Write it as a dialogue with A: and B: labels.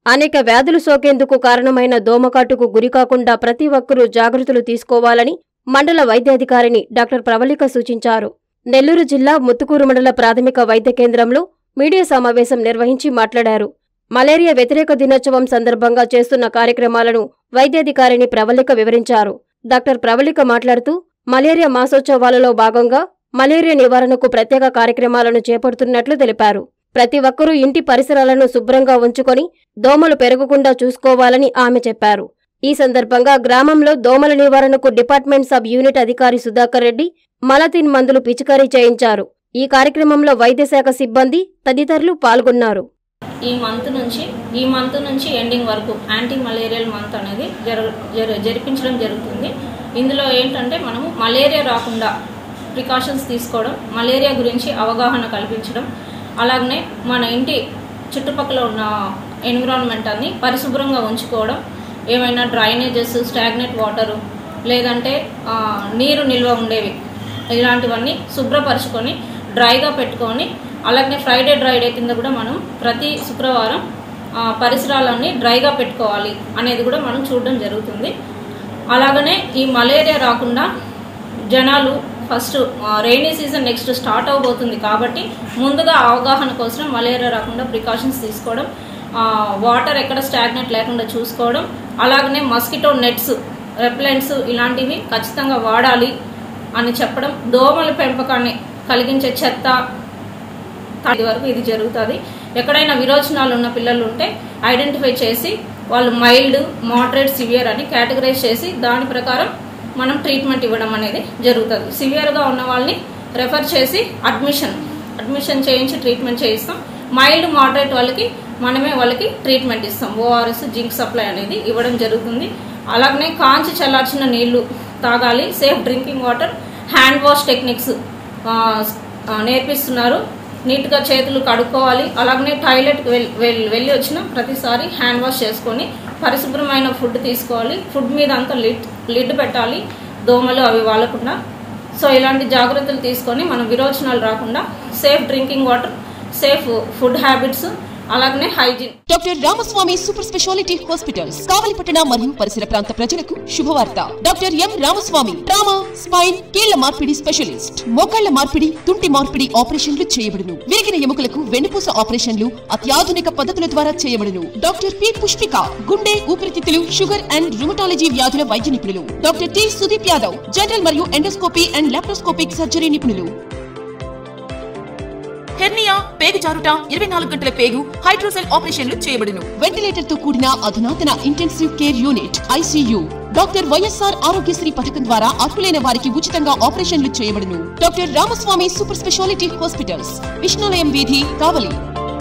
A: అనేక వ్యాధులు సోకేందుకు కారణమైన దోమకాటుకు గురికాకుండా ప్రతి ఒక్కరూ జాగ్రత్తలు తీసుకోవాలని మండల వైద్యాధికారిని డాక్టర్ ప్రవళిక సూచించారు నెల్లూరు జిల్లా ముత్తుకూరు మండల ప్రాథమిక వైద్య కేంద్రంలో మీడియా సమావేశం నిర్వహించి మాట్లాడారు మలేరియా వ్యతిరేక దినోత్సవం సందర్భంగా చేస్తున్న కార్యక్రమాలను వైద్యాధికారిని ప్రవళిక వివరించారు డాక్టర్ ప్రవళిక మాట్లాడుతూ మలేరియా మాసోత్సవాలలో భాగంగా మలేరియా నివారణకు ప్రత్యేక కార్యక్రమాలను చేపడుతున్నట్లు తెలిపారు ప్రతి ఒక్కరూ ఇంటి పరిసరాలను శుభ్రంగా ఉంచుకొని దోమలు పెరగకుండా చూసుకోవాలని ఆమె చెప్పారు ఈ సందర్భంగా గ్రామంలో దోమల నివారణకు డిపార్ట్మెంట్ సబ్ యూనిట్ అధికారి సుధాకర్ రెడ్డి మలతిన్ మందులు పిచికారీ చేయించారు ఈ కార్యక్రమంలో వైద్యశాఖ సిబ్బంది తదితరులు పాల్గొన్నారు
B: ఈ మంత్ నుంచి ఈ మంత్ నుంచి ఎండింగ్ వరకు యాంటీ మలేరియల్ మంత్ అనేది జరు జరు- జరిపించడం జరుగుతుంది ఇందులో ఏంటంటే మనము మలేరియా రాకుండా ప్రికాషన్స్ తీసుకోవడం మలేరియా గురించి అవగాహన కల్పించడం అలాగనే మన ఇంటి చుట్టుపక్కల ఉన్న ఎన్విరాన్మెంట్ అన్ని పరిశుభ్రంగా ఉంచుకోవడం ఏమైనా డ్రైనేజెస్ స్టాగ్నెట్ వాటరు లేదంటే ఆ, నీరు నిల్వ ఉండేవి ఇలాంటివన్నీ శుభ్రపరచుకొని డ్రైగా పెట్టుకొని అలాగే ఫ్రైడే డ్రై డే కింద కూడా మనం ప్రతి శుక్రవారం ఆ, పరిసరాలన్నీ డ్రైగా పెట్టుకోవాలి అనేది కూడా మనం చూడడం జరుగుతుంది అలాగనే ఈ మలేరియా రాకుండా జనాలు first rainy season next start అవబోతుంది కాబట్టి ముందుగా అవగాహన కోసం మలేరియా రాకుండా ప్రికాషన్స్ తీసుకోవడం వాటర్ ఎక్కడ స్టాగ్నెట్ లేకుండా చూసుకోవడం అలాగనే మస్కిటో నెట్స్ రెప్లెంట్స్ ఇలాంటివి ఖచ్చితంగా వాడాలి అని చెప్పడం దోమల పెంపకాన్ని కలిగించే చెత్త ఇది వరకు ఇది జరుగుతుంది ఎక్కడైనా విరోచనాలు ఉన్న పిల్లలు ఉంటే ఐడెంటిఫై చేసి వాళ్ళు మైల్డ్ మోడరేట్ సివియర్ అని కేటగరైజ్ చేసి దాని ప్రకారం మనం ట్రీట్మెంట్ ఇవ్వడం అనేది జరుగుతుంది సివియర్గా ఉన్న వాళ్ళని రెఫర్ చేసి అడ్మిషన్ అడ్మిషన్ చేయించి ట్రీట్మెంట్ చేయిస్తాం మైల్డ్ మోడరేట్ వాళ్ళకి మనమే వాళ్ళకి ట్రీట్మెంట్ ఇస్తాం ఓఆర్ఎస్ జింక్ సప్లై అనేది ఇవ్వడం జరుగుతుంది అలాగనే కాంచి చల్లార్చిన నీళ్లు తాగాలి safe drinking water hand wash techniques ఆ, ఆ, నేర్పిస్తున్నారు నీట్గా చేతులు కడుక్కోవాలి అలాగనే టాయిలెట్కి వెళ్ళి వెళ్ళి వెళ్ళి వచ్చిన ప్రతిసారి హ్యాండ్ వాష్ చేసుకొని పరిశుభ్రమైన ఫుడ్ తీసుకోవాలి ఫుడ్ మీద అంతా లిడ్ లిడ్ పెట్టాలి దోమలు అవి వాలకుండా సో ఇలాంటి జాగ్రత్తలు తీసుకొని మనం విరోచనాలు రాకుండా safe drinking water safe food habits అలాగనే hygiene
C: doctor Ramaswamy super speciality hospitals కావలిపట్టణ మరియు పరిసర ప్రాంత ప్రజలకు శుభవార్త doctor M Ramaswamy trauma spine కీళ్ల మార్పిడి స్పెషలిస్ట్ మోకాళ్ల మార్పిడి తుంటి మార్పిడి ఆపరేషన్లు చేయబడును విరిగిన ఎముకలకు వెన్నుపూస ఆపరేషన్లు అత్యాధునిక పద్ధతుల ద్వారా చేయబడును డాక్టర్ పి పుష్పిక గుండె ఊపిరితిత్తులు షుగర్ అండ్ రుమటాలజీ వ్యాధుల వైద్య నిపుణులు doctor T Sudeep Yadav general మరియు ఎండోస్కోపీ అండ్ లాప్రోస్కోపిక్ సర్జరీ నిపుణులు హెర్నియా పేగు జారుట ఇరవై నాలుగు గంటల పేగు హైడ్రోసెల్ ఆపరేషన్లు చేయబడును వెంటిలేటర్ తో కూడిన అధునాతన intensive care unit ICU doctor YSR Aarogyasri పథకం ద్వారా అర్హులైన వారికి ఉచితంగా ఆపరేషన్లు చేయబడును doctor Ramaswamy super speciality hospitals Vishnulayam వీధి కావలి